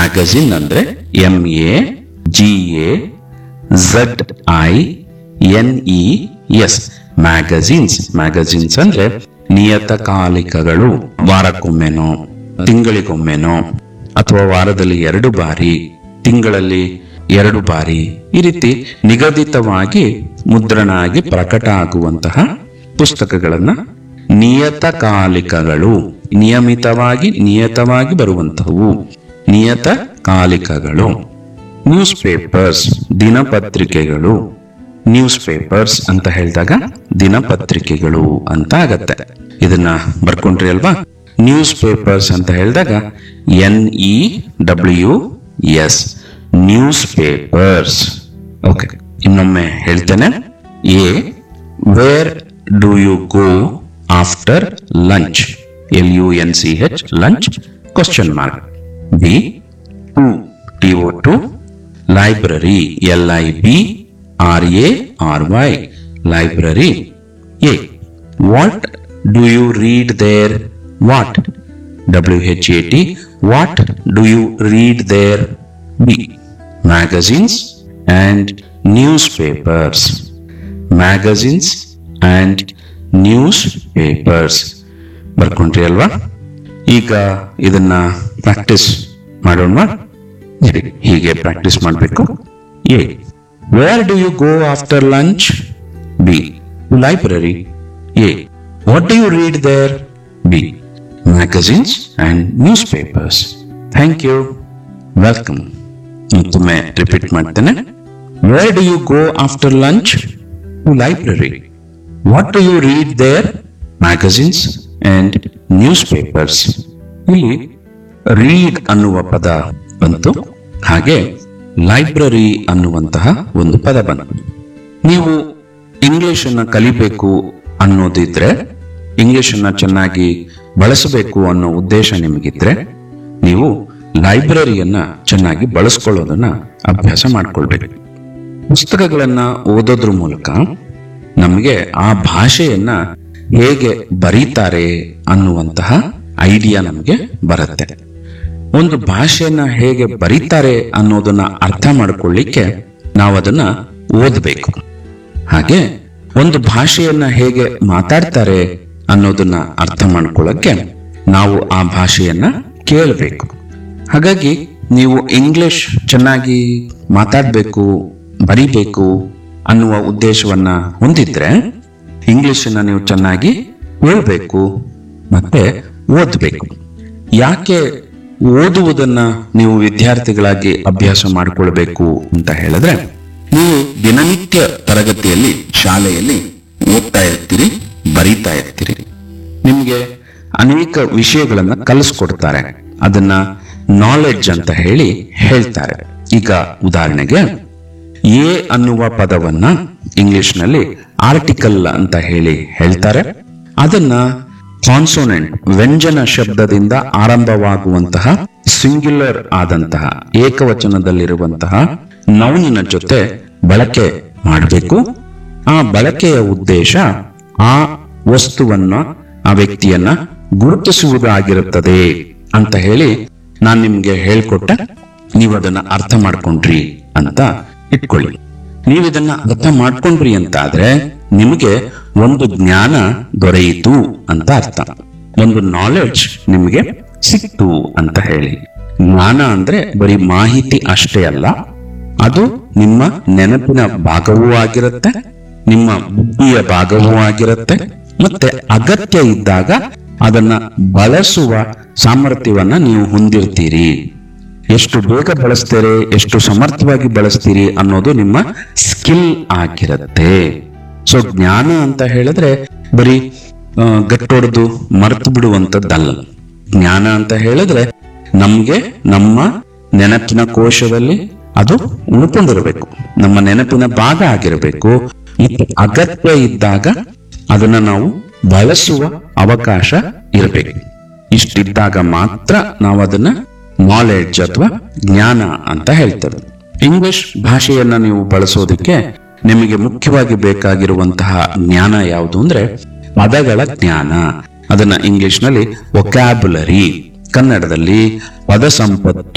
magazine ಅಂದ್ರೆ M A G A Z I N E S magazines magazines ಅಂದ್ರೆ ನಿಯತಕಾಲಿಕಗಳು ವಾರಕ್ಕೊಮ್ಮೆನೋ ತಿಂಗಳಿಗೊಮ್ಮೆನೋ ಅಥವಾ ವಾರದಲ್ಲಿ ಎರಡು ಬಾರಿ ತಿಂಗಳಲ್ಲಿ ಎರಡು ಬಾರಿ ಈ ರೀತಿ ನಿಗದಿತವಾಗಿ ಮುದ್ರಣ ಆಗಿ ಪ್ರಕಟ ಆಗುವಂತಹ ಪುಸ್ತಕಗಳನ್ನ ನಿಯತಕಾಲಿಕಗಳು ನಿಯಮಿತವಾಗಿ ನಿಯತವಾಗಿ ಬರುವಂತಹವು ನಿಯತಕಾಲಿಕಗಳು ನ್ಯೂಸ್ ಪೇಪರ್ಸ್ ದಿನಪತ್ರಿಕೆಗಳು ನ್ಯೂಸ್ ಪೇಪರ್ಸ್ ಅಂತ ಹೇಳಿದಾಗ ದಿನಪತ್ರಿಕೆಗಳು ಅಂತ ಆಗತ್ತೆ ಇದನ್ನ ಬರ್ಕೊಂಡ್ರಿ ಅಲ್ವಾ ನ್ಯೂಸ್ ಪೇಪರ್ಸ್ ಅಂತ ಹೇಳಿದಾಗ N E W S newspapers okay ಇನ್ನೊಮ್ಮೆ ಹೇಳ್ತೇನೆ A where do you go after lunch L U N C H lunch question mark B to T O to library L I B R A R Y library A what do you read there what W H A T what do you read there B magazines and newspapers magazines and newspapers ಬರ್ಕೊಂಡ್ರಿ ಅಲ್ವಾ ಈಗ ಇದನ್ನ practice ಮಾಡೋಣ ಸರಿ, ಹೀಗೆ practice ಮಾಡಬೇಕು A where do you go after lunch B library A what do you read there B magazines and newspapers thank you welcome ಮತ್ತೊಮ್ಮೆ repeat ಮಾಡ್ತೇನೆ where do you go after lunch library what do you read there magazines and newspapers ಇಲ್ಲಿ read ಅನ್ನುವ ಪದ ಬಂತು ಹಾಗೆ library ಅನ್ನುವಂತಹ ಒಂದು ಪದ ಬಂತು ನೀವು ಇಂಗ್ಲಿಷ್ ಅನ್ನ ಕಲಿಬೇಕು ಅನ್ನೋದಿದ್ರೆ ಇಂಗ್ಲಿಷ್ ಅನ್ನ ಚೆನ್ನಾಗಿ ಬಳಸಬೇಕು ಅನ್ನೋ ಉದ್ದೇಶ ನಿಮಗಿದ್ರೆ ನೀವು ಲೈಬ್ರರಿಯನ್ನ ಚೆನ್ನಾಗಿ ಬಳಸ್ಕೊಳ್ಳೋದನ್ನ ಅಭ್ಯಾಸ ಮಾಡ್ಕೊಳ್ಬೇಕು ಪುಸ್ತಕಗಳನ್ನ ಓದೋದ್ರ ಮೂಲಕ ನಮಗೆ ಆ ಭಾಷೆಯನ್ನ ಹೇಗೆ ಬರೀತಾರೆ ಅನ್ನುವಂತಹ ಐಡಿಯಾ ನಮಗೆ ಬರುತ್ತೆ ಒಂದು ಭಾಷೆಯನ್ನ ಹೇಗೆ ಬರೀತಾರೆ ಅನ್ನೋದನ್ನ ಅರ್ಥ ಮಾಡ್ಕೊಳ್ಳಿಕ್ಕೆ ನಾವು ಅದನ್ನ ಓದಬೇಕು ಹಾಗೆ ಒಂದು ಭಾಷೆಯನ್ನ ಹೇಗೆ ಮಾತಾಡ್ತಾರೆ ಅನ್ನೋದನ್ನ ಅರ್ಥ ಮಾಡ್ಕೊಳ್ಳಕ್ಕೆ ನಾವು ಆ ಭಾಷೆಯನ್ನ ಕೇಳಬೇಕು ಹಾಗಾಗಿ ನೀವು ಇಂಗ್ಲಿಷ್ ಚೆನ್ನಾಗಿ ಮಾತಾಡಬೇಕು ಬರಿಬೇಕು ಅನ್ನುವ ಉದ್ದೇಶವನ್ನ ಹೊಂದಿದ್ರೆ ಇಂಗ್ಲಿಷನ್ನ ನೀವು ಚೆನ್ನಾಗಿ ಹೇಳ್ಬೇಕು ಮತ್ತೆ ಓದಬೇಕು ಯಾಕೆ ಓದುವುದನ್ನ ನೀವು ವಿದ್ಯಾರ್ಥಿಗಳಾಗಿ ಅಭ್ಯಾಸ ಮಾಡಿಕೊಳ್ಬೇಕು ಅಂತ ಹೇಳಿದ್ರೆ ನೀವು ದಿನನಿತ್ಯ ತರಗತಿಯಲ್ಲಿ ಶಾಲೆಯಲ್ಲಿ ಓದ್ತಾ ಇರ್ತೀರಿ ಬರೀತಾ ಇರ್ತೀರಿ ನಿಮ್ಗೆ ಅನೇಕ ವಿಷಯಗಳನ್ನ ಕಲಿಸ್ಕೊಡ್ತಾರೆ ಅದನ್ನ ನಾಲೆಡ್ಜ್ ಅಂತ ಹೇಳಿ ಹೇಳ್ತಾರೆ ಈಗ ಉದಾಹರಣೆಗೆ ಎ ಅನ್ನುವ ಪದವನ್ನ ಇಂಗ್ಲಿಷ್ ನಲ್ಲಿ ಆರ್ಟಿಕಲ್ ಅಂತ ಹೇಳಿ ಹೇಳ್ತಾರೆ ಅದನ್ನ ಕಾನ್ಸೋನೆಂಟ್ ವ್ಯಂಜನ ಶಬ್ದದಿಂದ ಆರಂಭವಾಗುವಂತಹ ಸಿಂಗ್ಯುಲರ್ ಆದಂತಹ ಏಕವಚನದಲ್ಲಿರುವಂತಹ ನೌನಿನ ಜೊತೆ ಬಳಕೆ ಮಾಡಬೇಕು ಆ ಬಳಕೆಯ ಉದ್ದೇಶ ಆ ವಸ್ತುವನ್ನ ಆ ವ್ಯಕ್ತಿಯನ್ನ ಗುರುತಿಸುವುದಾಗಿರುತ್ತದೆ ಅಂತ ಹೇಳಿ ನಾನ್ ನಿಮ್ಗೆ ಹೇಳ್ಕೊಟ್ಟೆ ನೀವು ಅದನ್ನ ಅರ್ಥ ಮಾಡ್ಕೊಂಡ್ರಿ ಅಂತ ಇಟ್ಕೊಳ್ಳಿ ನೀವು ಇದನ್ನ ಅರ್ಥ ಮಾಡ್ಕೊಂಡ್ರಿ ಅಂತ ಆದ್ರೆ ನಿಮಗೆ ಒಂದು ಜ್ಞಾನ ದೊರೆಯಿತು ಅಂತ ಅರ್ಥ ಒಂದು ನಾಲೆಡ್ಜ್ ನಿಮಗೆ ಸಿಕ್ತು ಅಂತ ಹೇಳಿ ಜ್ಞಾನ ಅಂದ್ರೆ ಬರೀ ಮಾಹಿತಿ ಅಷ್ಟೇ ಅಲ್ಲ ಅದು ನಿಮ್ಮ ನೆನಪಿನ ಭಾಗವೂ ಆಗಿರುತ್ತೆ ನಿಮ್ಮ ಬುದ್ಧಿಯ ಭಾಗವೂ ಆಗಿರುತ್ತೆ ಮತ್ತೆ ಅಗತ್ಯ ಇದ್ದಾಗ ಅದನ್ನ ಬಳಸುವ ಸಾಮರ್ಥ್ಯವನ್ನ ನೀವು ಹೊಂದಿರ್ತೀರಿ ಎಷ್ಟು ಬೇಗ ಬಳಸ್ತೀರಿ ಎಷ್ಟು ಸಮರ್ಥವಾಗಿ ಬಳಸ್ತೀರಿ ಅನ್ನೋದು ನಿಮ್ಮ ಸ್ಕಿಲ್ ಆಗಿರುತ್ತೆ ಸೊ ಜ್ಞಾನ ಅಂತ ಹೇಳಿದ್ರೆ ಬರೀ ಆ, ಗಟ್ಟೊಡೆದು ಮರೆತು ಬಿಡುವಂತದ್ದಲ್ಲ ಜ್ಞಾನ ಅಂತ ಹೇಳಿದ್ರೆ ನಮ್ಗೆ ನಮ್ಮ ನೆನಪಿನ ಕೋಶದಲ್ಲಿ ಅದು ಉಳ್ಕೊಂಡಿರಬೇಕು ನಮ್ಮ ನೆನಪಿನ ಭಾಗ ಆಗಿರಬೇಕು ಮತ್ತು ಅಗತ್ಯ ಇದ್ದಾಗ ಅದನ್ನ ನಾವು ಬಳಸುವ ಅವಕಾಶ ಇರಬೇಕು ಇಷ್ಟಿದ್ದಾಗ ಮಾತ್ರ ನಾವು ಅದನ್ನ ನಾಲೆಡ್ಜ್ ಅಥವಾ ಜ್ಞಾನ ಅಂತ ಹೇಳ್ತೇವೆ ಇಂಗ್ಲಿಷ್ ಭಾಷೆಯನ್ನ ನೀವು ಬಳಸೋದಕ್ಕೆ ನಿಮಗೆ ಮುಖ್ಯವಾಗಿ ಬೇಕಾಗಿರುವಂತಹ ಜ್ಞಾನ ಯಾವುದು ಅಂದ್ರೆ ಪದಗಳ ಜ್ಞಾನ ಅದನ್ನ ಇಂಗ್ಲಿಷ್ ನಲ್ಲಿ ಒಕ್ಯಾಬುಲರಿ ಕನ್ನಡದಲ್ಲಿ ಪದ ಸಂಪತ್ತು